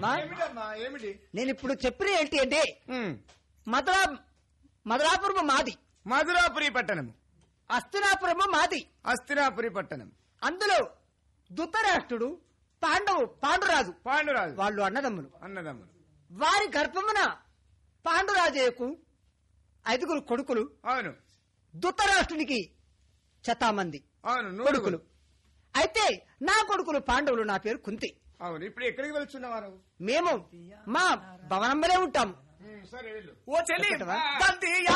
అమ్మా ఏమిటమ్మా ఏమిటి నేను ఇప్పుడు చెప్పిన ఏంటి అంటే ఉమ్. మధురా మధురాపురము మాది మధురాపురి పట్టణం అస్తినాపురము మాది అస్థిరాపురి పట్టణం అందులో ధృతరాష్ట్రుడు పాండవు పాండురాజు పాండురాజు వాళ్ళు అన్నదమ్ములు అన్నదమ్ములు వారి గర్భమున పాండురాజయ్యకు ఐదుగురు కొడుకులు అవును ధృతరాష్ట్రునికి శతామంది అవును కొడుకులు నూడుకులు అయితే నా కొడుకులు పాండవులు నా పేరు కుంతి అవును ఇప్పుడు ఎక్కడికి వెళ్తున్నవారు మేము మా భవనంలోనే ఉంటాము సరే వెళ్ళు ఓ చెల్లి చెప్పటవా? బంతి